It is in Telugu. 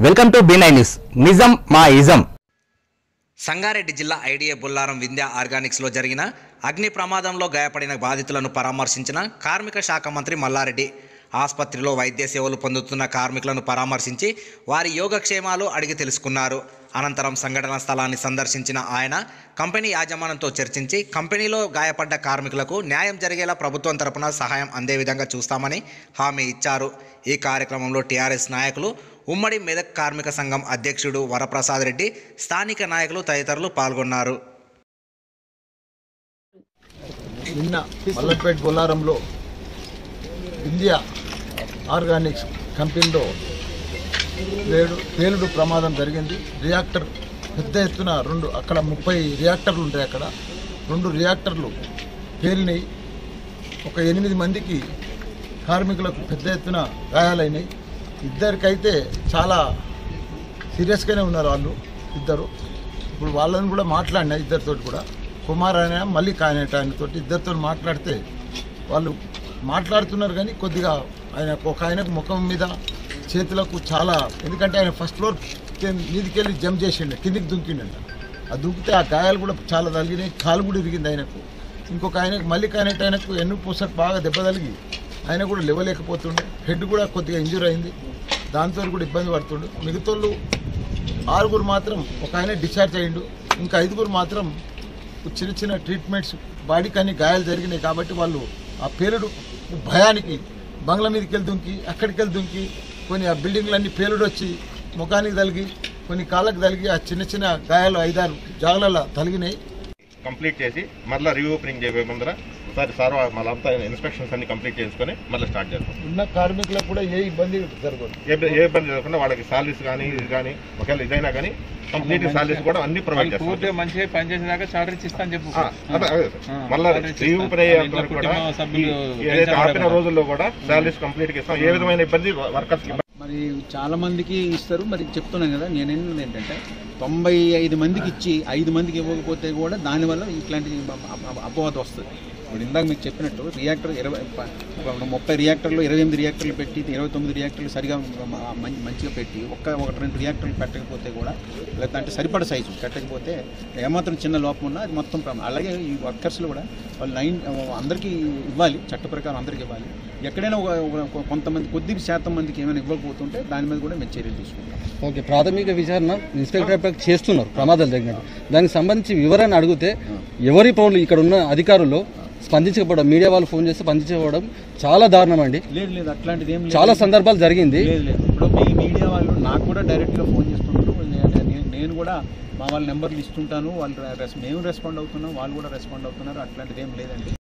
Welcome to B nine news నిజం మా ఇజం సంగారెడ్డి జిల్లా ఐడిఏ బుల్లారం వింధ్య ఆర్గానిక్స్లో జరిగిన అగ్ని ప్రమాదంలో గాయపడిన బాధితులను పరామర్శించిన కార్మిక శాఖ మంత్రి మల్లారెడ్డి ఆసుపత్రిలో వైద్య సేవలు పొందుతున్న కార్మికులను పరామర్శించి వారి యోగక్షేమాలు అడిగి తెలుసుకున్నారు అనంతరం సంఘటన స్థలాన్ని సందర్శించిన ఆయన కంపెనీ యాజమాన్యంతో చర్చించి కంపెనీలో గాయపడ్డ కార్మికులకు న్యాయం జరిగేలా ప్రభుత్వం తరపున సహాయం అందే విధంగా చూస్తామని హామీ ఇచ్చారు ఈ కార్యక్రమంలో టీఆర్ఎస్ నాయకులు ఉమ్మడి మెదక్ కార్మిక సంఘం అధ్యక్షుడు వరప్రసాద్ రెడ్డి స్థానిక నాయకులు తదితరులు పాల్గొన్నారు నిన్న మల్లపేట బొల్లారంలో ఇండియా ఆర్గానిక్స్ కంపెనీలో వేడు పేలుడు ప్రమాదం జరిగింది రియాక్టర్ పెద్ద ఎత్తున రెండు అక్కడ ముప్పై రియాక్టర్లు ఉంటాయి అక్కడ రెండు రియాక్టర్లు పేలినాయి ఒక ఎనిమిది మందికి కార్మికులకు పెద్ద ఎత్తున గాయాలైనాయి ఇద్దరికైతే చాలా సీరియస్గానే ఉన్నారు వాళ్ళు ఇద్దరు ఇప్పుడు వాళ్ళని కూడా మాట్లాడినా ఇద్దరితో కూడా కుమార్ ఆయన మల్లిక్ ఆయన ఆయనతో ఇద్దరితో మాట్లాడితే వాళ్ళు మాట్లాడుతున్నారు కానీ కొద్దిగా ఆయన ఒక ఆయనకు ముఖం మీద చేతులకు చాలా ఎందుకంటే ఆయన ఫస్ట్ ఫ్లోర్ మీదకి వెళ్ళి జంప్ చేసిండు కిందికి దుంకిండంట ఆ దుంకితే ఆ గాయాలు కూడా చాలా తగిలినాయి కాలు కూడా ఇరిగింది ఆయనకు ఇంకొక ఆయనకు మల్లిక్ ఆయన ఆయనకు ఎన్ను పూసకు బాగా దెబ్బ తగిలి ఆయన కూడా లేవలేకపోతుండే హెడ్ కూడా కొద్దిగా ఇంజూర్ అయింది దాంతో కూడా ఇబ్బంది పడుతుండు మిగతాళ్ళు ఆరుగురు మాత్రం ఒక ఆయన డిశ్చార్జ్ అయ్యిండు ఇంకా ఐదుగురు మాత్రం చిన్న చిన్న ట్రీట్మెంట్స్ బాడీకి అన్ని గాయాలు జరిగినాయి కాబట్టి వాళ్ళు ఆ పేలుడు భయానికి బంగ్లా మీదకి వెళ్ళి దుంకి అక్కడికి వెళ్ళి దుంకి కొన్ని ఆ బిల్డింగ్లన్నీ పేలుడు వచ్చి ముఖానికి తలిగి కొన్ని కాళ్ళకి తలిగి ఆ చిన్న చిన్న గాయాలు ఐదారు జాగలలో తలిగినాయి కంప్లీట్ చేసి మళ్ళీ రీఓపెనింగ్ చేయబోయే ముందర ఒకసారి సార్ మళ్ళీ అంతా ఇన్స్పెక్షన్స్ అన్ని కంప్లీట్ చేసుకొని మళ్ళీ స్టార్ట్ చేస్తాం ఉన్న కార్మికులకు కూడా ఏ ఇబ్బంది జరగదు ఏ ఏ ఇబ్బంది లేకుండా వాళ్ళకి సాలరీస్ కానీ ఇది కానీ ఒకవేళ ఇదైనా కానీ కంప్లీట్ సాలరీస్ కూడా అన్ని ప్రొవైడ్ చేస్తాం పూర్తిగా మంచిగా పనిచేసేదాకా చార్టర్ ఇస్తా అని చెప్పు ఆ, అదే అదే సార్. ఆ, మళ్ళీ salary ఇస్తాం. రీఓపెన్ అయ్యేంత వరకు కూడా కుటుంబ సభ్యులు ఈ- ఏదైతే పెన్షన్ ఆపిన కూడా రోజుల్లో కూడా సాలరీస్ కంప్లీట్ గా ఇస్తాం ఏ విధమైన ఇబ్బంది వర్కర్స్ మరి చాలా మందికి ఇస్తారు మరి చెప్తున్నాను కదా నేను ఏంటంటే ఏంటంటే తొంభై ఐదు మందికి ఇచ్చి ఐదు మందికి ఇవ్వకపోతే కూడా దానివల్ల ఇట్లాంటి అప- అప- అపవాదం వస్తుంది ఇప్పుడు ఇందాక మీకు చెప్పినట్టు రియాక్టర్ ఇరవై ప- ఒక ముప్పై రియాక్టర్లు ఇరవై ఎనిమిది రియాక్టర్లు పెట్టి ఇరవై తొమ్మిది రియాక్టర్లు సరిగా మ- మం- మంచిగా పెట్టి ఒక్క ఒకటి రెండు రియాక్టర్లు పెట్టకపోతే కూడా లేదంటే సరిపడ సైజు పెట్టకపోతే ఏమాత్రం చిన్న లోపం ఉన్నా అది మొత్తం ప్రమాదం అలాగే ఈ వర్కర్స్లు కూడా వాళ్ళు నైన్ అందరికీ ఇవ్వాలి చట్ట ప్రకారం అందరికీ ఇవ్వాలి ఎక్కడైనా ఒక ఒక- కొంతమంది కొద్ది శాతం మందికి ఏమైనా ఇవ్వకపోతుంటే దాని మీద కూడా మేము చర్యలు తీసుకుంటాం ఓకే ప్రాథమిక విచారణ ఇన్స్పెక్టర్ అప్పటికి చేస్తున్నారు ప్రమాదాలు జరిగినట్టు దానికి సంబంధించి వివరణ అడిగితే ఎవరి పౌరులు ఇక్కడ ఉన్న అధికారులు స్పందించకపోవడం మీడియా వాళ్ళు ఫోన్ చేస్తే స్పందించకపోవడం చాలా దారుణం అండి లేదు లేదు అట్లాంటిది ఏం లేదు చాలా సందర్భాలు జరిగింది లేదు లేదు ఇప్పుడు మీ మీడియా వాళ్ళు నాకు కూడా డైరెక్ట్గా ఫోన్ చేస్తుంటారు నేను- నేను- నేను కూడా మా వాళ్ళ నెంబర్లు ఇస్తుంటాను వాళ్ళు రెస్ మేము రెస్పాండ్ అవుతున్నాం వాళ్ళు కూడా రెస్పాండ్ అవుతున్నారు అట్లాంటిది ఏం లేదండి